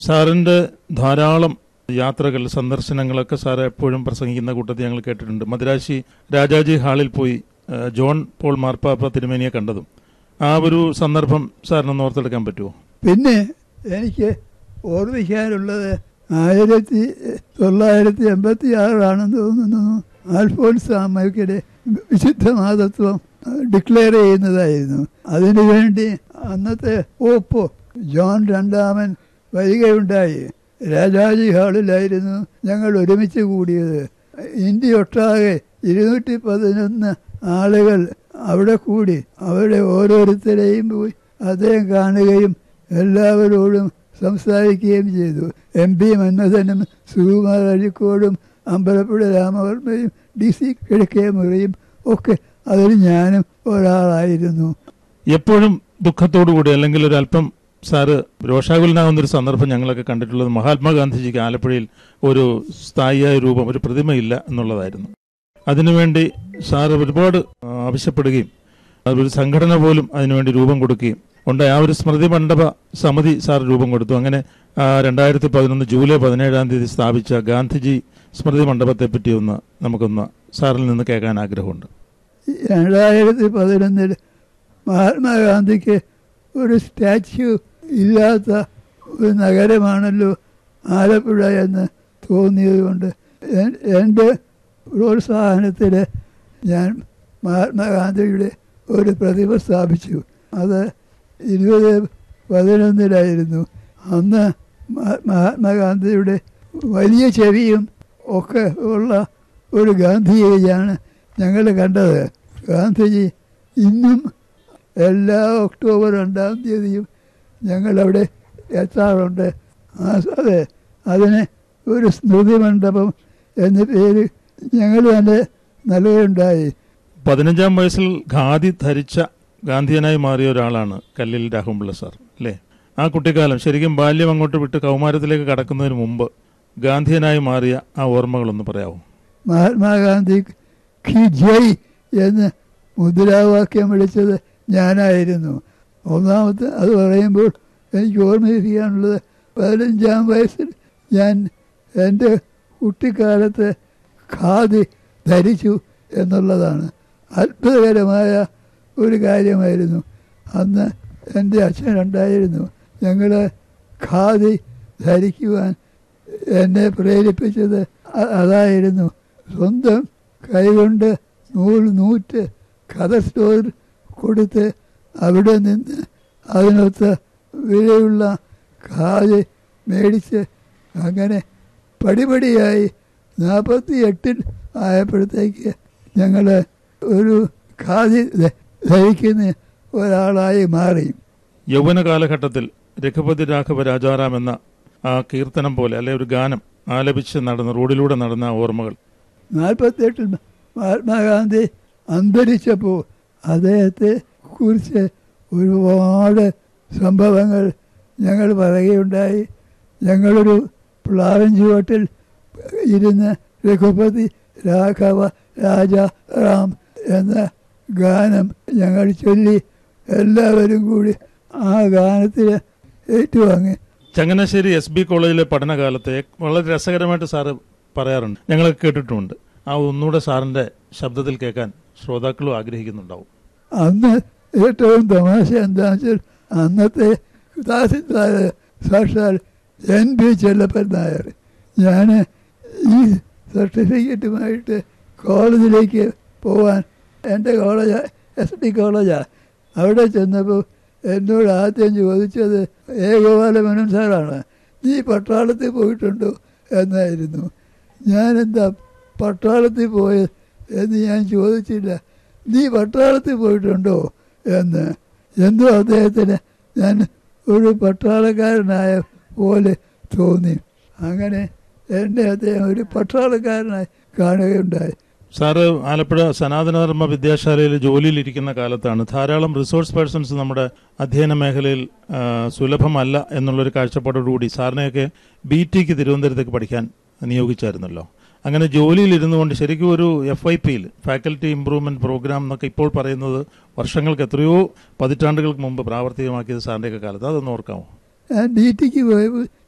സാറിന്റെ ധാരാളം യാത്രകൾ സന്ദർശനങ്ങളൊക്കെ സാർ എപ്പോഴും പ്രസംഗിക്കുന്ന കൂട്ടത്തിൽ ഞങ്ങൾ കേട്ടിട്ടുണ്ട് മദ്രാശി രാജാജി ഹാളിൽ പോയി ആ, ജോൺ പോൾ മാർപ്പാപ്പ തിരുമേനിയെ കണ്ടതും ആ ഒരു സന്ദർഭം സാറിനൊന്ന് ഓർത്തെടുക്കാൻ പറ്റുമോ പിന്നെ എനിക്ക് ഓർമ്മിക്കാനുള്ളത് ആയിരത്തി തൊള്ളായിരത്തി എൺപത്തി ആറാണെന്ന് തോന്നുന്നു ആൽഫോൺസ് അമ്മയ്ക്കിടെ വിശുദ്ധ മാതത്വം ഡിക്ലെയർ ചെയ്യുന്നതായിരുന്നു അതിനുവേണ്ടി അന്നത്തെ ഓപ്പോ ജോൺ രണ്ടാമൻ വരികയുണ്ടായി രാജാജി ഹാളിലായിരുന്നു ഞങ്ങൾ ഒരുമിച്ച് കൂടിയത് ഇന്ത്യ ഒട്ടാകെ ഇരുന്നൂറ്റി പതിനൊന്ന് ആളുകൾ അവിടെ കൂടി അവരുടെ ഓരോരുത്തരെയും പോയി അദ്ദേഹം കാണുകയും എല്ലാവരോടും സംസാരിക്കുകയും ചെയ്തു എം പി മന്മഥനും സുകുമാർ അഴിക്കോടും അമ്പലപ്പുഴ രാമവർമ്മയും ഡി സി കിഴക്കേ മുറിയും ഒക്കെ അതിൽ ഞാനും ഒരാളായിരുന്നു എപ്പോഴും ദുഃഖത്തോടുകൂടി അല്ലെങ്കിൽ ഒരു അല്പം സാറ് രോഷാകുലനാകുന്ന ഒരു സന്ദർഭം ഞങ്ങളൊക്കെ കണ്ടിട്ടുള്ളത് മഹാത്മാഗാന്ധിജിക്ക് ആലപ്പുഴയിൽ ഒരു സ്ഥായിയായ രൂപം ഒരു പ്രതിമയില്ല എന്നുള്ളതായിരുന്നു അതിനുവേണ്ടി സാറ് ഒരുപാട് ആ, ആവശ്യപ്പെടുകയും ഒരു സംഘടന പോലും അതിനുവേണ്ടി രൂപം കൊടുക്കുകയും ഉണ്ട് ആ ഒരു സ്മൃതി മണ്ഡപ സമിതി സാർ രൂപം കൊടുത്തു അങ്ങനെ രണ്ടായിരത്തി പതിനൊന്ന് ജൂലൈ പതിനേഴാം തീയതി സ്ഥാപിച്ച ഗാന്ധിജി സ്മൃതി മണ്ഡപത്തെ പറ്റി ഒന്ന് നമുക്കൊന്ന് സാറിൽ നിന്ന് കേൾക്കാൻ ആഗ്രഹമുണ്ട് രണ്ടായിരത്തി പതിനൊന്നിൽ മഹാത്മാഗാന്ധിക്ക് ഒരു സ്റ്റാച്യു ഇല്ലാത്ത ഒരു നഗരമാണല്ലോ ആലപ്പുഴ എന്ന് തോന്നിയതുകൊണ്ട് എൻ- എൻ്റെ പ്രോത്സാഹനത്തിൽ ഞാൻ മഹാത്മാഗാന്ധിയുടെ ഒരു പ്രതിമ സ്ഥാപിച്ചു അത് ഇരുപത് പതിനൊന്നിലായിരുന്നു അന്ന് മഹാ- മഹാത്മാഗാന്ധിയുടെ വലിയ ചെവിയും ഒക്കെ ഉള്ള ഒരു ഗാന്ധിജിയാണ് ഞങ്ങൾ കണ്ടത് ഗാന്ധിജി ഇന്നും എല്ലാ ഒക്ടോബർ രണ്ടാം തീയതിയും ഞങ്ങളവിടെ എത്താറുണ്ട് ആ അതെ അതിന് ഒരു സ്മൃതി മണ്ഡപം എന്ന പേര് ഞങ്ങൾ തന്നെ നൽകുകയുണ്ടായി പതിനഞ്ചാം വയസ്സിൽ ഖാദി ധരിച്ച ഗാന്ധിയനായി മാറിയ ഒരാളാണ് കല്ലിൽ രാഘവൻപിള്ള സാർ അല്ലേ ആ കുട്ടിക്കാലം ശരിക്കും ബാല്യം അങ്ങോട്ട് വിട്ട് കൗമാരത്തിലേക്ക് കടക്കുന്നതിന് മുമ്പ് ഗാന്ധിയനായി മാറിയ ആ ഓർമ്മകളൊന്ന് പറയാമോ മഹാത്മാഗാന്ധി ഖി ജയ് എന്ന് മുദ്രാവാക്യം വിളിച്ചത് ഞാനായിരുന്നു ഒന്നാമത്തെ അത് പറയുമ്പോൾ എനിക്ക് ഓർമ്മിപ്പിക്കാനുള്ളത് പതിനഞ്ചാം വയസ്സിൽ ഞാൻ എൻ്റെ കുട്ടിക്കാലത്ത് ഖാദി ധരിച്ചു എന്നുള്ളതാണ് അത്ഭുതകരമായ ഒരു കാര്യമായിരുന്നു അന്ന് എൻ്റെ അച്ഛനുണ്ടായിരുന്നു ഞങ്ങൾ ഖാദി ധരിക്കുവാൻ എന്നെ പ്രേരിപ്പിച്ചത് അ- അതായിരുന്നു സ്വന്തം കൈകൊണ്ട് നൂൽ നൂറ്റ് കഥ സ്റ്റോർ കൊടുത്ത് അവിടെ നിന്ന് അതിനൊത്ത വിലയുള്ള ഖാദി മേടിച്ച് അങ്ങനെ പടിപടിയായി നാൽപ്പത്തി എട്ടിൽ ആയപ്പോഴത്തേക്ക് ഞങ്ങൾ ഒരു ഖാദി ധ- ധരിക്കുന്ന ഒരാളായി മാറി യൗവന കാലഘട്ടത്തിൽ രഘുപതി രാഘവ രാജാറാം എന്ന ആ കീർത്തനം പോലെ അല്ലെ ഒരു ഗാനം ആലപിച്ച് നടന്ന റോഡിലൂടെ നടന്ന ആ ഓർമ്മകൾ നാൽപ്പത്തെട്ടിൽ മഹാത്മാഗാന്ധി അന്തരിച്ചപ്പോൾ അദ്ദേഹത്തെ കുറിച്ച് ഒരുപാട് സംഭവങ്ങൾ ഞങ്ങൾ പറയുകയുണ്ടായി ഞങ്ങളൊരു പ്ലാവൻ ചുവട്ടിൽ ഇരുന്ന് രഘുപതി രാഘവ രാജ റാം എന്ന ഗാനം ഞങ്ങൾ ചൊല്ലി എല്ലാവരും കൂടി ആ ഗാനത്തിൽ ഏറ്റുവാങ്ങി ചങ്ങനാശ്ശേരി എസ് ബി കോളേജിലെ പഠനകാലത്തെ വളരെ രസകരമായിട്ട് സാറ് പറയാറുണ്ട് ഞങ്ങൾ കേട്ടിട്ടുമുണ്ട് ആ ഒന്നുകൂടെ സാറിന്റെ ശബ്ദത്തിൽ കേൾക്കാൻ ശ്രോതാക്കളും ആഗ്രഹിക്കുന്നുണ്ടാവും അന്ന് ഏറ്റവും തമാശ എന്താണെന്ന് വെച്ചാൽ അന്നത്തെ തഹസിൽദാർ സാക്ഷാൽ എൻ പി ചെല്ലപ്പൻ നായർ ഞാൻ ഈ സർട്ടിഫിക്കറ്റുമായിട്ട് കോളേജിലേക്ക് പോവാൻ എൻ്റെ കോളേജ് എസ് ഡി കോളേജാണ് അവിടെ ചെന്നപ്പോൾ എന്നോട് ആദ്യം ചോദിച്ചത് ഏ ഗോപാലമേനോൻ സാറാണ് നീ പട്ടാളത്തിൽ പോയിട്ടുണ്ടോ എന്നായിരുന്നു ഞാനെന്താ പട്ടാളത്തിൽ പോയത് എന്ന് ഞാൻ ചോദിച്ചില്ല നീ പട്ടാളത്തിൽ പോയിട്ടുണ്ടോ എന്ന് എന്തോ അദ്ദേഹത്തിന് ഞാൻ ഒരു പട്ടാളക്കാരനായ പോലെ തോന്നി അങ്ങനെ എന്നെ അദ്ദേഹം ഒരു പട്ടാളക്കാരനായി കാണുകയുണ്ടായി സാറ് ആലപ്പുഴ സനാതനധർമ്മ വിദ്യാശാലയിൽ ജോലിയിലിരിക്കുന്ന കാലത്താണ് ധാരാളം റിസോഴ്സ് പേഴ്സൺസ് നമ്മുടെ അധ്യയന മേഖലയിൽ ആ, സുലഭമല്ല എന്നുള്ളൊരു കാഴ്ചപ്പാടോടുകൂടി സാറിനെയൊക്കെ ബി ടിക്ക് തിരുവനന്തപുരത്തേക്ക് പഠിക്കാൻ നിയോഗിച്ചായിരുന്നല്ലോ അങ്ങനെ ജോലിയിൽ ഇരുന്നു കൊണ്ട് ശരിക്കും ഒരു എഫ് ഐ പിയിൽ ഫാക്കൽറ്റി ഇംപ്രൂവ്മെന്റ് പ്രോഗ്രാം എന്നൊക്കെ ഇപ്പോൾ പറയുന്നത് വർഷങ്ങൾക്ക് എത്രയോ പതിറ്റാണ്ടുകൾക്ക് മുമ്പ് പ്രാവർത്തികമാക്കിയത് സാറിൻ്റെയൊക്കെ കാലത്ത് അതൊന്ന് ഓർക്കാമോ ഞാൻ ഡി ടിക്ക് പോയപ്പോൾ